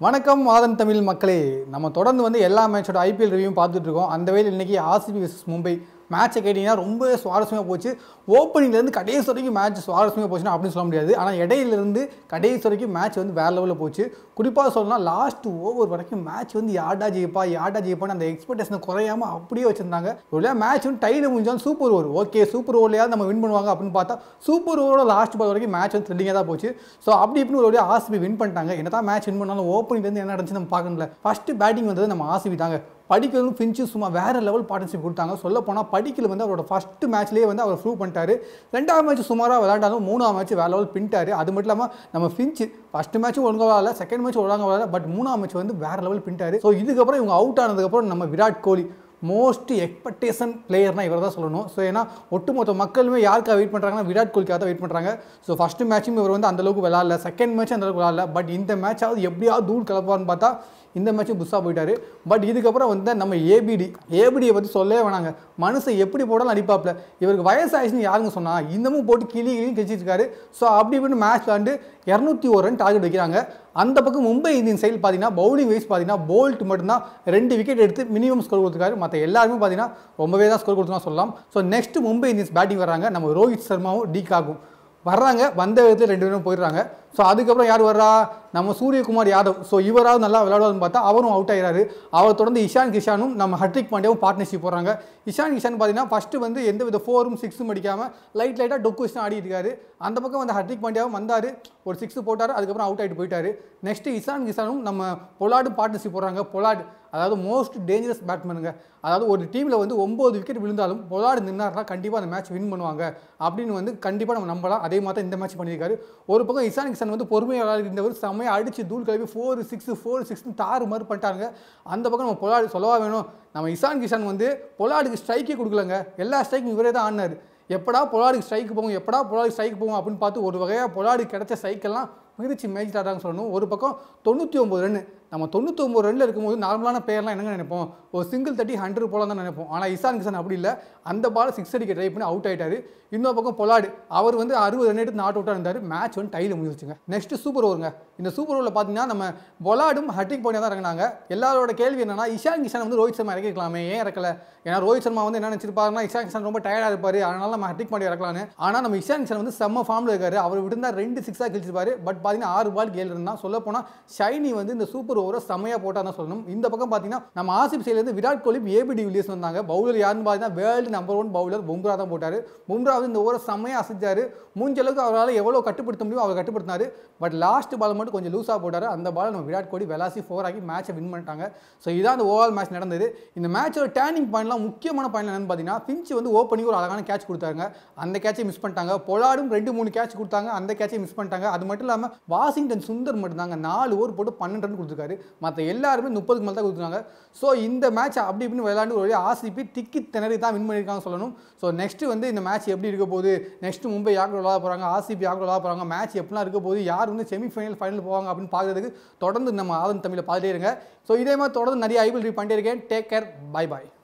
வணக்கம் மாதன் தமிழ் மக்களே நம்ம தொடர்ந்து வந்து எல்லா மேட்சோட ஐபிஎல் ரிவ்யூ பார்த்துட்டு இருக்கோம் அந்த வேலையில் இன்னைக்கு ஆர்சிபி vs மும்பை மேட்சை கேட்டிங்கன்னா ரொம்ப சுவாரஸ்யமாக போச்சு ஓப்பனிங்லேருந்து கடைசி வரைக்கும் மேட்ச் சுவாரஸ்யமாக போச்சுன்னா அப்படின்னு சொல்ல முடியாது ஆனால் இடையிலிருந்து கடைசி வரைக்கும் மேட்ச் வந்து வேறு லெவலில் போச்சு குறிப்பாக சொல்லலாம் லாஸ்ட் ஓவர் வரைக்கும் மேட்ச் வந்து யார்டா ஜெயிப்பா யார்டா ஜெயிப்பான்னு அந்த எக்ஸ்பெக்டேஷனை குறையாம அப்படியே வச்சிருந்தாங்க ஒரு மேட்ச் வந்து டைல முடிஞ்சாலும் சூப்பர் ஓவர் ஓகே சூப்பர் ஓவர்லையாவது நம்ம வின் பண்ணுவாங்க அப்படின்னு பார்த்தா சூப்பர் ஓவரோட லாஸ்ட் பால் வரைக்கும் மேட்ச் வந்து த்ரில்லிங்காக தான் போச்சு ஸோ அப்படி இப்படின்னு ஒரு வழியாக ஆர்சிபி வின் பண்ணிட்டாங்க என்னதான் மேட்ச் வின் பண்ணாலும் ஓப்பனிங்லேருந்து என்ன நடந்துச்சு நம்ம பார்க்கணும்ல ஃபஸ்ட்டு பேட்டிங் வந்தது நம்ம ஆர்சிபி தாங்க படிக்கலும் ஃபின்ச்சு சும்மா வேற லெவல் பார்ட்னர்ஷிப் கொடுத்தாங்க சொல்ல போனால் படிக்கல வந்து அவரோட ஃபஸ்ட்டு மேட்ச்லேயே வந்து அவர் ப்ரூவ் பண்ணிட்டாரு ரெண்டாவது மேட்ச் சுமாராக விளையாண்டாலும் மூணாவது மேட்ச் வேற லெவல் பின்ட்டாரு அது மட்டும் இல்லாமல் நம்ம ஃபின்ச்சு ஃபஸ்ட்டு மேட்ச்சும் ஒழுங்காக விளாடல செகண்ட் மேட்ச் ஒழுங்காக விளாடல பட் மூணாவது மேட்ச் வந்து வேற லெவல் பின்ட்டாரு ஸோ இதுக்கப்புறம் இவங்க அவுட் ஆனதுக்கப்புறம் நம்ம விராட் கோலி மோஸ்ட் எக்ஸ்பெக்டேஷன் பிளேயர்னா இவர் தான் சொல்லணும் ஸோ ஏன்னா ஒட்டுமொத்த மக்களுமே யாருக்காக வெயிட் பண்ணுறாங்கன்னா விராட் கோலிக்காக தான் வெயிட் பண்ணுறாங்க ஸோ ஃபஸ்ட்டு மேட்சும் இவர் வந்து அந்தளவுக்கு விளாடல செகண்ட் மேட்ச் அந்தளவுக்கு விளாடல பட் இந்த மேட்சாவது எப்படியாவது தூள் கலப்பான்னு பார்த்தா இந்த மேட்ச்சும் புதுசாக போயிட்டாரு பட் இதுக்கப்புறம் வந்து நம்ம ஏபிடி ஏபிடியை பற்றி சொல்லவே வேணாங்க மனுஷன் எப்படி போட்டாலும் அடிப்பாப்ல இவருக்கு வயசு ஆயிடுச்சுன்னு யாருங்க சொன்னா இன்னமும் போட்டு கிளி கிளியும் கழிச்சிருக்காரு ஸோ அப்படி இப்படின்னு மேட்ச் விளாண்டு இரநூத்தி ஒரு ரன் டார்கெட் வைக்கிறாங்க அந்த பக்கம் மும்பை இந்தியன் சைடு பார்த்தீங்கன்னா பவுலிங் வைஸ் பார்த்தீங்கன்னா போல்ட் மட்டும்தான் ரெண்டு விக்கெட் எடுத்து மினிமம் ஸ்கோர் கொடுத்துருக்காரு மற்ற எல்லாருமே பார்த்தீங்கன்னா ரொம்பவே தான் ஸ்கோர் கொடுத்துனா சொல்லலாம் so next Mumbai Indians batting வர்றாங்க நம்ம ரோஹித் சர்மாவும் டி காக்கும் வர்றாங்க வந்த விதத்தில் ரெண்டு பேரும் போயிடுறாங்க ஸோ அதுக்கப்புறம் யார் வர்றா நம்ம சூரியகுமார் யாதவ் ஸோ இவராவது நல்லா விளையாடுவார்னு பார்த்தா அவரும் அவுட் ஆகிறாரு அவர் தொடர்ந்து இஷான் கிஷானும் நம்ம ஹர்திக் பாண்டியாவும் பார்ட்னர்ஷிப் போடுறாங்க இஷான் கிஷான் பார்த்தீங்கன்னா ஃபஸ்ட்டு வந்து எந்த வித ஃபோரும் சிக்ஸும் அடிக்காமல் லைட் லைட்டாக டொக்கு வச்சு ஆடிட்டு இருக்காரு அந்த பக்கம் வந்து ஹர்திக் பாண்டியாவும் வந்தார் ஒரு சிக்ஸ் போட்டார் அதுக்கப்புறம் அவுட் ஆகிட்டு போயிட்டாரு நெக்ஸ்ட்டு இஷான் கிஷானும் நம்ம பொலாடும் பார்ட்னர்ஷிப் போடுறாங்க பொலாட் அதாவது மோஸ்ட் டேஞ்சரஸ் பேட்மேனுங்க அதாவது ஒரு டீமில் வந்து ஒம்பது விக்கெட் விழுந்தாலும் பொலாடு நின்னார்னா கண்டிப்பாக அந்த மேட்ச் வின் பண்ணுவாங்க அப்படின்னு வந்து கண்டிப்பாக நம்ம நம்பலாம் அதே மாதிரி தான் இந்த மேட்ச் பண்ணியிருக்காரு ஒரு பக்கம் இசான் கிஷன் வந்து பொறுமையாக விளையாடி இருந்தவர் செம்மையாக அடிச்சு தூள் கிளம்பி ஃபோர் சிக்ஸ் ஃபோர் சிக்ஸ்னு தாறு மாதிரி பண்ணிட்டாங்க அந்த பக்கம் நம்ம பொலாடு சொல்லவா வேணும் நம்ம இசான் கிஷன் வந்து பொலாடுக்கு ஸ்ட்ரைக்கே கொடுக்கலங்க எல்லா ஸ்ட்ரைக்கும் இவரே தான் ஆடினார் எப்படா பொலாடுக்கு ஸ்ட்ரைக்கு போகும் எப்படா பொலாடுக்கு ஸ்ட்ரைக் போகும் அப்படின்னு பார்த்து ஒரு வகையாக பொலாடுக்கு கிடைச்ச ஸ்ட்ரைக்கெல்லாம் மிதிச்சு மேய்ச்சிட்டு ஆடுறாங்க சொல்லணும் ஒரு பக்கம் தொண்ணூற்றி ஒம்பது ரன் நம்ம தொண்ணூற்றி ஒம்பது ரன்னில் இருக்கும்போது நார்மலான பிளேயர்லாம் என்னங்க நினைப்போம் ஒரு சிங்கிள் தட்டி ஹண்ட்ரட் போல தான் நினைப்போம் ஆனால் இசான் கிஷன் அப்படி இல்லை அந்த பால் சிக்ஸ் அடிக்க ட்ரை பண்ணி அவுட் ஆயிட்டாரு இன்னொரு பக்கம் பொலாடு அவர் வந்து அறுபது ரன் எடுத்து நாட் அவுட்டாக இருந்தார் மேட்ச் வந்து டையில் முடிஞ்சிச்சுங்க நெக்ஸ்ட் சூப்பர் ஓவருங்க இந்த சூப்பர் ஓவரில் பார்த்தீங்கன்னா நம்ம பொலாடும் ஹட்டிக் பாண்டியா தான் இறங்கினாங்க எல்லாரோட கேள்வி என்னன்னா இஷான் கிஷன் வந்து ரோஹித் சர்மா இறக்கிக்கலாமே ஏன் இறக்கல ஏன்னா ரோஹித் சர்மா வந்து என்ன நினச்சிருப்பாருன்னா இஷான் கிஷன் ரொம்ப டயர்டாக இருப்பார் அதனால நம்ம ஹட்டிக் பாண்டியா இறக்கலான்னு ஆனால் நம்ம இஷான் கிஷன் வந்து செம்ம ஃபார்மில் இருக்காரு அவர் விட்டுருந்தா ரெண்டு சிக்ஸாக கழிச்சிருப்பாரு பட் பார்த்தீங்கன்னா ஆறு பால் ஏழு இருந்தால் சொல்ல போனால் ஷைனி வந்து இந்த சூப்பர் ஓவரை செம்மையாக போட்டால் தான் சொல்லணும் இந்த பக்கம் பார்த்தீங்கன்னா நம்ம ஆசிப் சைட்லேருந்து விராட் கோலி ஏபிடி வில்லியர்ஸ் வந்தாங்க பவுலர் யாருன்னு பார்த்தீங்கன்னா world number one bowler Bumrah தான் போட்டார் பும்ரா வந்து இந்த ஓவரை செம்மையாக அசைச்சாரு மூஞ்ச அளவுக்கு அவரால் எவ்வளோ கட்டுப்படுத்த முடியும் அவர் கட்டுப்படுத்தினாரு பட் லாஸ்ட் பால் மட்டும் கொஞ்சம் லூஸாக போட்டார் அந்த பால் நம்ம விராட் கோலி வெலாசி ஃபோர் ஆகி மேட்சை வின் பண்ணிட்டாங்க ஸோ இதான் அந்த ஓவரால் மேட்ச் நடந்தது இந்த மேட்சோட டேர்னிங் பாயிண்ட்லாம் முக்கியமான பாயிண்ட் என்னன்னு பார்த்தீங்கன்னா பிஞ்ச் வந்து ஓப்பனிங் ஒரு அழகான கேட்ச் கொடுத்தாங்க அந்த கேட்சை மிஸ் பண்ணிட்டாங்க பொலாடும் ரெண்டு மூணு கேட்ச் கொடுத்தாங்க அந்த கேட்சை மிஸ் பண்ணிட்டாங்க அது மட்டும் இல்லாமல் வாஷிங்டன் சுந்தர் மட்டும்தாங்க நாலு ஓவர் போட்டு பன்னெண்டு ரன் கொடுத்துருக்காரு மற்ற எல்லாருமே முப்பதுக்கு மேலே தான் கொடுத்துருக்காங்க ஸோ இந்த மேட்ச் அப்படி இப்படின்னு விளையாண்டு ஒரு ஆர்சிபி திக்கி திணறி தான் வின் பண்ணியிருக்காங்க சொல்லணும் ஸோ நெக்ஸ்ட் வந்து இந்த மேட்ச் எப்படி இருக்க போகுது நெக்ஸ்ட் மும்பை யாருக்கு விளாட போகிறாங்க ஆர்சிபி யாருக்கு விளாட போகிறாங்க மேட்ச் எப்படிலாம் இருக்க போகுது யார் வந்து செமிஃபைனல் ஃபைனல் போவாங்க அப்படின்னு பார்க்கறதுக்கு தொடர்ந்து நம்ம ஆதன் தமிழை பார்த்துட்டே இருங்க ஸோ இதே மாதிரி தொடர்ந்து நிறைய ஐபிஎல் ரீ பண்ணிட்டே இருக்கேன் டேக் கேர் பை பாய்